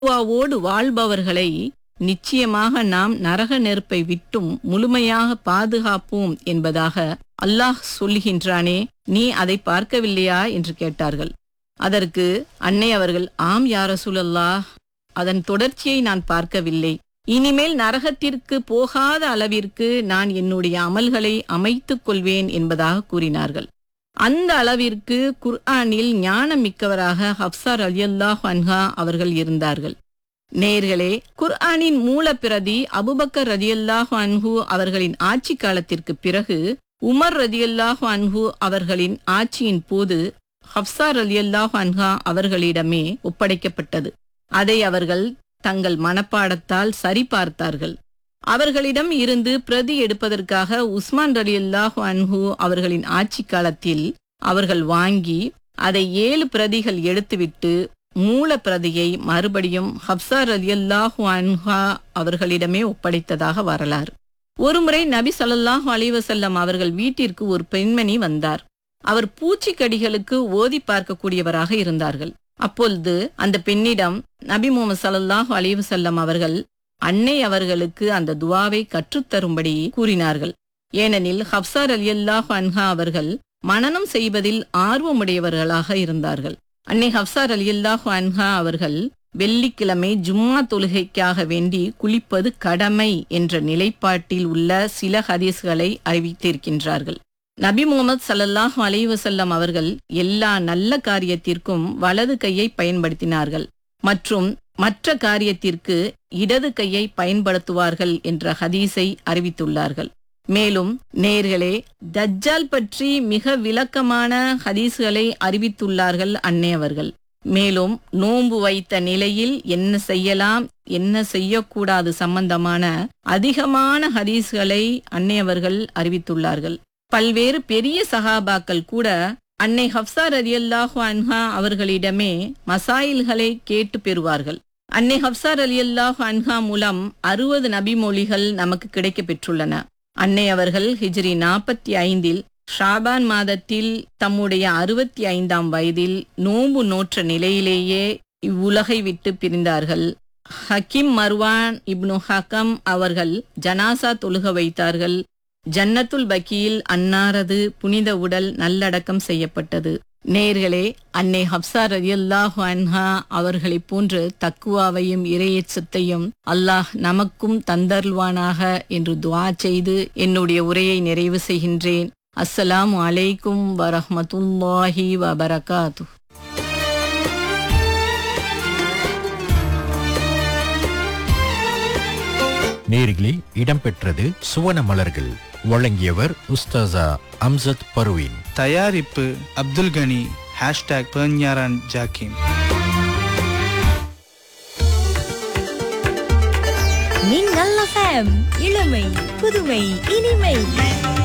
தக்குவாவோடு வாழ்பவர்களை நிச்சயமாக நாம் நரக நெருப்பை விட்டும் முழுமையாக பாதுகாப்போம் என்பதாக அல்லாஹ் சொல்லுகின்றானே நீ அதை பார்க்கவில்லையா என்று கேட்டார்கள் அதற்கு அன்னை அவர்கள் ஆம் யார சுழல்லாஹ் அதன் தொடர்ச்சியை நான் பார்க்கவில்லை இனிமேல் நரகத்திற்கு போகாத அளவிற்கு நான் என்னுடைய அமல்களை அமைத்துக் கொள்வேன் என்பதாக கூறினார்கள் அந்த அளவிற்கு குர்ஆனில் ஞானம் மிக்கவராக ஹப்சார் அலியல்லாஹ் அன்ஹா அவர்கள் இருந்தார்கள் நேர்களே குர்ஆனின் மூலப்பிரதி அபுபக்கர் ரதியல்லாஹு அன்ஹு அவர்களின் ஆட்சி காலத்திற்கு பிறகு உமர் ரதியல்லாஹு அன்ஹு அவர்களின் ஆட்சியின் போது ஹப்சார் ரலியல்லாஹு அன்ஹா அவர்களிடமே ஒப்படைக்கப்பட்டது அதை அவர்கள் தங்கள் மனப்பாடத்தால் சரிபார்த்தார்கள் அவர்களிடம் இருந்து பிரதி எடுப்பதற்காக உஸ்மான் ரலியல்லாஹு அன்ஹு அவர்களின் ஆட்சி காலத்தில் அவர்கள் வாங்கி அதை ஏழு பிரதிகள் எடுத்துவிட்டு மூல பிரதியை மறுபடியும் ஹப்சார் ரலியல்லாஹு அன்ஹா அவர்களிடமே ஒப்படைத்ததாக வரலாறு ஒருமுறை நபி ஸல்லல்லாஹு அலைஹி வஸல்லம் அவர்கள் வீட்டிற்கு ஒரு பெண்மணி வந்தார் அவர் பூச்சிக்கடிகளுக்கு ஓதி பார்க்கக்கூடியவராக இருந்தார்கள் அப்பொழுது அந்த பெண்ணிடம் நபி முகமது ஸல்லல்லாஹு அலைஹி வஸல்லம் அவர்கள் அன்னை அவர்களுக்கு அந்த துவாவை கற்றுத்தரும்படி கூறினார்கள் ஏனெனில் ஹப்சார் அலியல்லாஹு அன்ஹா அவர்கள் மனனம் செய்வதில் ஆர்வமுடையவர்களாக இருந்தார்கள் அன்னை ஹப்சார் அலியல்லாஹு அன்ஹா அவர்கள் வெள்ளிக்கிழமை ஜும்மா தொழுகைக்காக வேண்டி குளிப்பது கடமை என்ற நிலைப்பாட்டில் உள்ள சில ஹதீஸ்களை அறிவித்திருக்கின்றார்கள் நபி முகமது சல்லல்லாஹு அலைஹி வஸல்லம் அவர்கள் எல்லா நல்ல காரியத்திற்கும் வலது கையை பயன்படுத்தினார்கள் மற்றும் மற்ற காரியத்திற்கு இடது கையை பயன்படுத்துவார்கள் என்ற ஹதீஸை அறிவித்துள்ளார்கள் மேலும் நேர்களே தஜ்ஜால் பற்றி மிக விளக்கமான ஹதீஸ்களை அறிவித்துள்ளார்கள் அன்னை அவர்கள் மேலும் நோன்பு வைத்த நிலையில் என்ன செய்யலாம் என்ன செய்யக்கூடாது சம்பந்தமான அதிகமான ஹதீஸ்களை அன்னை அவர்கள் அறிவித்துள்ளார்கள் பல்வேறு பெரிய சகாபாக்கள் கூட அன்னை ஹப்சா ரலியல்லாஹு அன்ஹா அவர்களிடமே மசாயில்களை கேட்டு பெறுவார்கள் அன்னை ஹப்சா ரலியல்லாஹு அன்ஹா மூலம் அறுபது நபிமொழிகள் நமக்கு கிடைக்கப் பெற்றுள்ளன அன்னை அவர்கள் ஹிஜ்ரி நாற்பத்தி ஐந்தில் ஷாபான் மாதத்தில் தம்முடைய அறுபத்தி ஐந்தாம் வயதில் நோன்பு நோற்ற நிலையிலேயே இவ்வுலகை விட்டு பிரிந்தார்கள் ஹக்கிம் மர்வான் இப்னு ஹக்கம் அவர்கள் ஜனாசா தொழுக வைத்தார்கள் ஜன்னத்துல் பக்கியில் அன்னாரது புனித உடல் நல்லடக்கம் செய்யப்பட்டது நேர்களே அன்னை ஹப்சா ரலியல்லாஹு அன்ஹா அவர்களைப் போன்று தக்குவாவையும் இறையச்சத்தையும் அல்லாஹ் நமக்கும் தந்தருள்வானாக என்று துஆ செய்து என்னுடைய உரையை நிறைவு செய்கின்றேன் அஸ்ஸலாமு அலைக்கும் வரஹ்மத்துல்லாஹி வபரகாத்து நேரிலே இடம்பெற்றது சுவன மலர்கள் வழங்கியவர் உஸ்தாசா அம்சத் பர்வீன் தயாரிப்பு அப்துல் கனி ஹேஷ்டாக் பெர்ஞாரான் ஜாக்கிம் மின்னல் எஃப்எம் இளமை புதுமை இனிமை